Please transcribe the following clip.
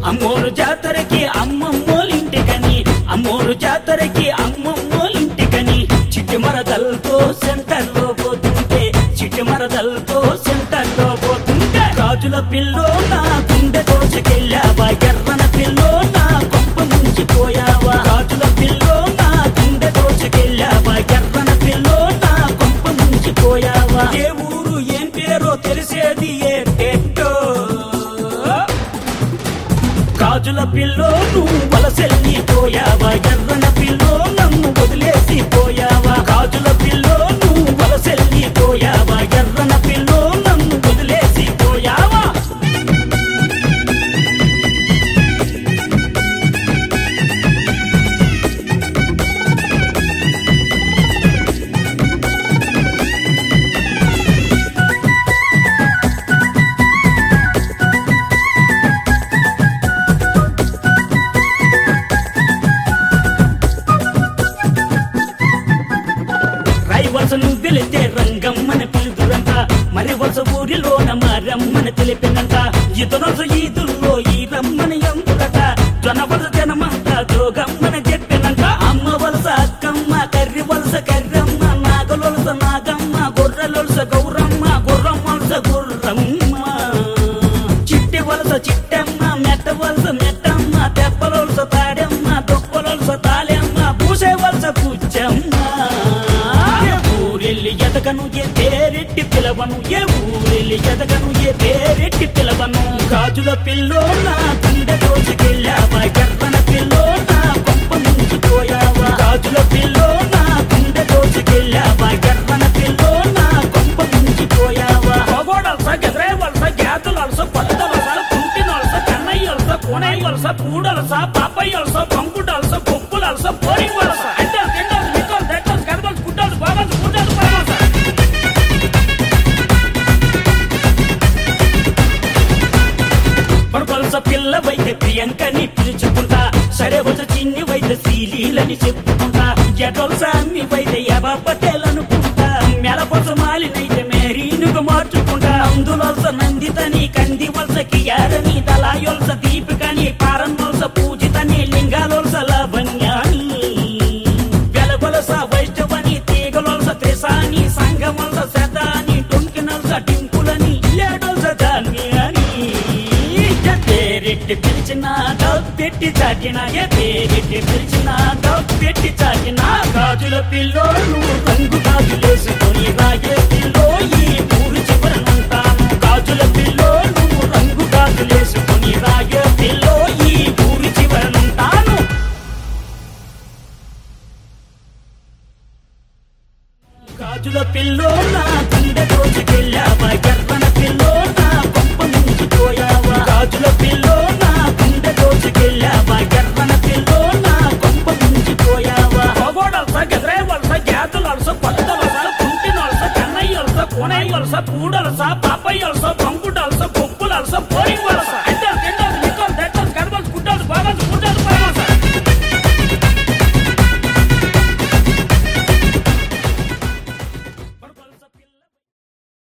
అమ్మోరు జాతరకి అమ్మమ్మోలింటికని అమ్మోరు జాతరకి అమ్మమ్మోలింటికని చిట్టి మరదలతో సెంటర్లో పోతుంటే చిట్టి మరదలతో సెంటర్లో పోతుంటే రాజుల పిల్లో నా గుండె దోచకెళ్ళావా ఎర్రన పిల్లో నా కొంప ముంచిపోయావా రాజుల పిల్లో నా గుండె దోచకెళ్ళావా ఎర్రన పిల్లో నా కొంప ముంచిపోయావా ఏ ఊరు ఏం పేరో తెలిసేది ఏ పెట్టో గాజుల పిల్లో నువ్వు వలసెల్లి పోయావా ఎర్రన పిల్లో నన్ను వదిలేసి పోయావా గాజుల పిల్లో నువ్వు వలసెల్లి పోయావా ఎర్రన పిల్లో నన్ను వదిలేసి పోయావా రైవలస నువ్వు వెళితే రంగమ్మన పిలుదురంట మరి వలస ఊరిలోన మారమ్మని తెలిపినంట ఇతరుల ఈదుల్లో ఈ రమ్మని ఎందుకట జొన వలస జనమంతా జోగమ్మని చెప్పినంట అమ్మ వలస అక్కమ్మ కర్రి వలస కర్రమ్మ నాగలొలస నాగమ్మ గొర్రెలొలస గౌరమ్మ గుర్రం వలస గుర్రమ్మ చిట్టి వలస చిట్టమ్మ మెట్ట వలస మెట్టమ్మ తెప్పలొలస తాడమ్మ దొప్పలొలస తాళెమ్మ పూసే వలస పుచ్చమ్మ ఏ ఊరెళ్ళి ఎదగను ఏ పేరెట్టి పిలవను ఏ ఊరెళ్ళి ఎదగను ఏ పేరెట్టి పిలవను గాజుల పిల్లో నా గుండె దోచుకెళ్ళావా ఎర్రన పిల్లో నా కొంప ముంచిపోయావా గాజుల పిల్లో నా గుండె దోచుకెళ్ళావా ఎర్రన పిల్లో నా కొంప ముంచిపోయావా మగోడల్స గెదరేవల్స గ్యాతులల్స పట్టుదలస కుంటినల్స కన్నయ్యల్స కోనయ్యల్స పూడల్స పాపయ్యల్స పంకుడల్స పొప్పులల్స పోరింగ్ వలస ఎండల్ తిండల్ మిక్కల్ దెక్కల్ గర్బల్ గుడ్డల్ బాగల్ గుడ్డల్ పరమల్స పడపలస పిల్లవైతే ప్రియాంకని పిలుచుకుంటా సరే వచ్చ చిన్ని వైద్య శీలీలని చెప్పుకుంటా ఎటొలస అమ్మి వైద్య యవ పటేల్ అనుకుంటా మెలపొలస మాలినైతే మేరీనుగా మార్చుకుంటా అందులొలస నందితని కంది వలస కియారని దళాయొలస దీపికని పారం వలస పూజితని లింగాలొలస లావణ్యాని వెలగొలస వైష్ణవని తీగలొలస త్రిసాని సంగమొలస శతాని టొంకినొలస టింకులని లేడొలస ధాన్యాని పేరెట్టి పిలిచిన పెట్టి చాటిన ఏ పేరెట్టి పిలిచిన పెట్టి చాటిన గాజుల పిల్లోను రంగు గాజులేసుకొని రాగే పిల్లో ఈ ఊరు చివరనుంటాను గాజుల పిల్లోను రంగు గాజులేసుకొని రాగే పిల్లో ఈ ఊరు చివరనుంటాను గాజుల పిల్లో నా గుండె దోచుకెళ్ళావా ఎర్రన పిల్లో నా కొంప ముంచిపోయావా గాజుల పిల్లో నా గుండె దోచుకెళ్ళావా ఎర్రన పిల్లో నా కొంప ముంచిపోయావా మగోడల్స గెదరేవల్స గ్యాతులల్స పట్టుదలస కుంటినల్స కన్నయ్యల్స కోనయ్యల్స పూడల్స పాపయ్యల్స పంకుడల్స పొప్పులల్స పోరింగ్ వలస